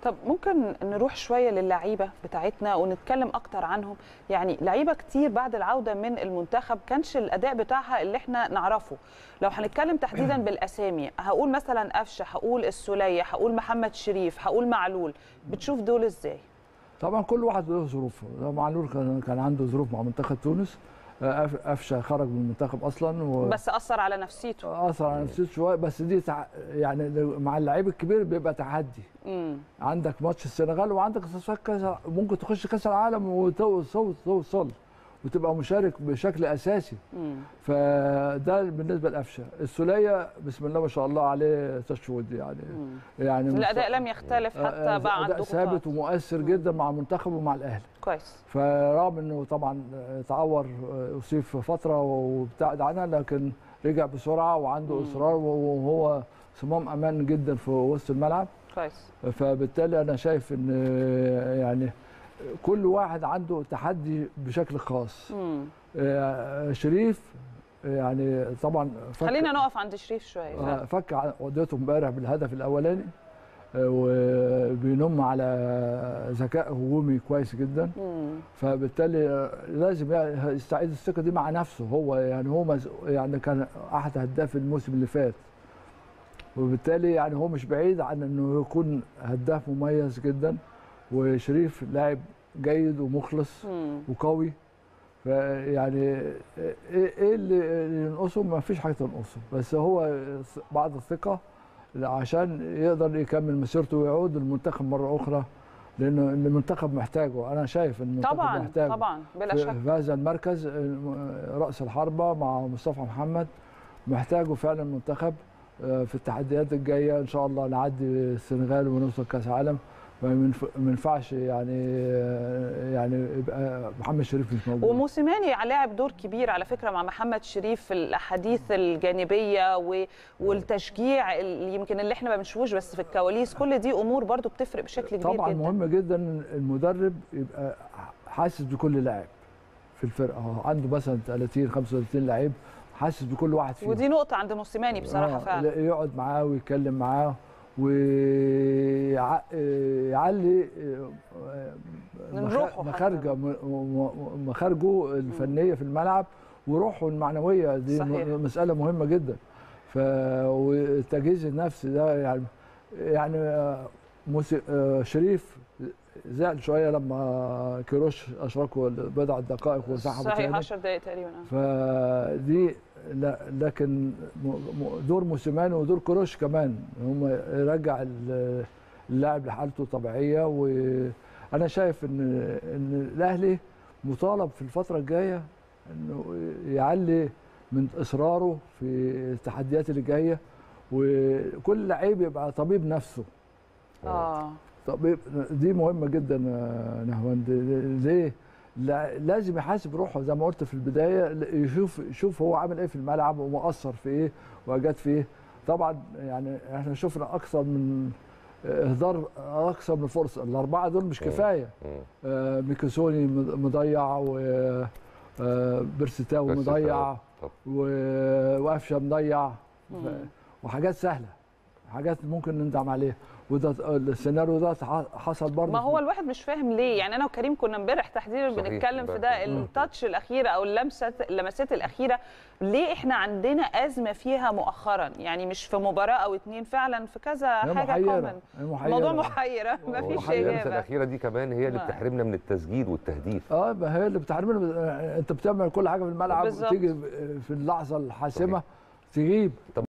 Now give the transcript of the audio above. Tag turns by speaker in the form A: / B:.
A: طب ممكن نروح شويه للعيبه بتاعتنا ونتكلم اكتر عنهم يعني لعيبه كتير بعد العوده من المنتخب كانش الاداء بتاعها اللي احنا نعرفه لو هنتكلم تحديدا بالاسامي هقول مثلا قفشه هقول السوليه هقول محمد شريف هقول معلول بتشوف دول ازاي
B: طبعا كل واحد له ظروفه معلول كان كان عنده ظروف مع منتخب تونس آه، أف- قفشه خرج من المنتخب اصلا و...
A: بس اثر على نفسيته
B: اثر على نفسيته شويه بس دي تع... يعني لو- مع اللعيب الكبير بيبقى تحدي
A: امم
B: عندك ماتش السنغال وعندك تصفيات كاس ممكن تخش كاس العالم وتوصل توصل وتبقى مشارك بشكل اساسي
A: امم
B: فده بالنسبه لقفشه السوليه بسم الله ما شاء الله عليه تشويد يعني يعني
A: الاداء لم يختلف
B: آه،
A: حتى بعد
B: اداء ثابت
A: ضغوطات
B: ومؤثر جدا مع المنتخب ومع الاهلي
A: كويس
B: فرغم انه طبعا تعور اصيب في فتره وابتعد عنها لكن رجع بسرعه وعنده
A: مم.
B: اصرار وهو صمام امان جدا في وسط الملعب
A: كويس
B: فبالتالي انا شايف ان يعني كل واحد عنده تحدي بشكل خاص
A: امم
B: آه، شريف يعني طبعا فك
A: خلينا نقف عند شريف شويه
B: آه، فك عقدته امبارح بالهدف الاولاني آه، وبينم على ذكاء هجومي كويس جدا
A: امم
B: فبالتالي لازم يعني يستعيد الثقه دي مع نفسه هو يعني هو مز... يعني كان احد هداف الموسم اللي فات وبالتالي يعني هو مش بعيد عن انه يكون هداف مميز جدا وشريف لاعب جيد ومخلص
A: امم
B: وقوي فيعني ايه إيه اللي اللي ينقصه ما فيش حاجه تنقصه بس هو بعض الثقه عشان يقدر يكمل مسيرته ويعود المنتخب مره اخرى لانه المنتخب محتاجه انا شايف ان المنتخب
A: طبعا
B: محتاجه
A: طبعا بلا
B: في
A: شك
B: في هذا المركز راس الحربه مع مصطفى محمد محتاجه فعلا المنتخب آه، في التحديات الجايه ان شاء الله نعدي السنغال ونوصل كاس عالم ما ينف- ما ينفعش يعني آه، يعني يبقى محمد شريف مش موجود
A: وموسيماني لعب دور كبير على فكره مع محمد شريف في الاحاديث الجانبيه و... والتشجيع اللي يمكن اللي احنا ما بنشوفوش بس في الكواليس كل دي امور برضو بتفرق بشكل كبير
B: طبعا
A: جدا
B: مهم جدا المدرب يبقى حاسس بكل لاعب في الفرقه هو عنده مثلا 30 35 لعيب حاسس بكل واحد فيهم
A: ودي نقطه عند موسيماني بصراحه
B: آه،
A: فعلا
B: لا، يقعد معاه ويتكلم معاه ويعلي
A: من روحه حتى.
B: مخارجه م- م- مخارجه الفنيه في الملعب وروحه المعنويه دي
A: صحيح.
B: م- مساله مهمه جدا ف والتجهيز النفسي ده يعني يعني آه، موسي... آه، شريف زعل شويه لما كيروش اشركه بضع دقائق وسحبه
A: صحيح
B: تاني
A: 10 دقائق تقريبا آه.
B: فدي لا لكن م- م- دور موسيماني ودور كروش كمان هم يرجع ال- اللاعب لحالته الطبيعيه وانا شايف ان ان الاهلي مطالب في الفتره الجايه انه يعلي من اصراره في التحديات اللي جايه وكل لعيب يبقى طبيب نفسه
A: اه
B: طبيب دي مهمه جدا يا نهواند ليه؟ لا- لازم يحاسب روحه زي ما قلت في البدايه يشوف يشوف هو عامل ايه في الملعب ومقصر في ايه واجاد في ايه طبعا يعني احنا شفنا اكثر من اهدار اكثر من فرصه الاربعه دول مش
C: مم.
B: كفايه
C: مم.
B: آه، ميكاسوني مضيع و آه، بيرستاو
C: بس
B: مضيع
C: طب
B: و- وقفشه مضيع ف-
A: مم.
B: وحاجات سهله حاجات ممكن نندم عليها وده السيناريو ده حصل برضه
A: ما هو الواحد مش فاهم ليه يعني انا وكريم كنا امبارح تحديدا
C: صحيح،
A: بنتكلم في
C: امبارح.
A: ده
C: مم.
A: التاتش الاخيره او اللمسه اللمسات الاخيره ليه احنا عندنا ازمه فيها مؤخرا يعني مش في مباراه او اتنين فعلا في كذا
B: هي
A: حاجه
B: محيرة
A: كومن
B: هي محيرة
A: الموضوع محيره ما
C: هو
A: فيش
C: الحقيقة اللمسة
A: اجابه
C: الاخيره دي كمان هي اللي
A: ما.
C: بتحرمنا من التسجيل والتهديف
B: اه ما هي اللي بتحرمنا انت بتعمل كل حاجه في الملعب
A: بالظبط.
B: وتيجي في اللحظه الحاسمه تجيب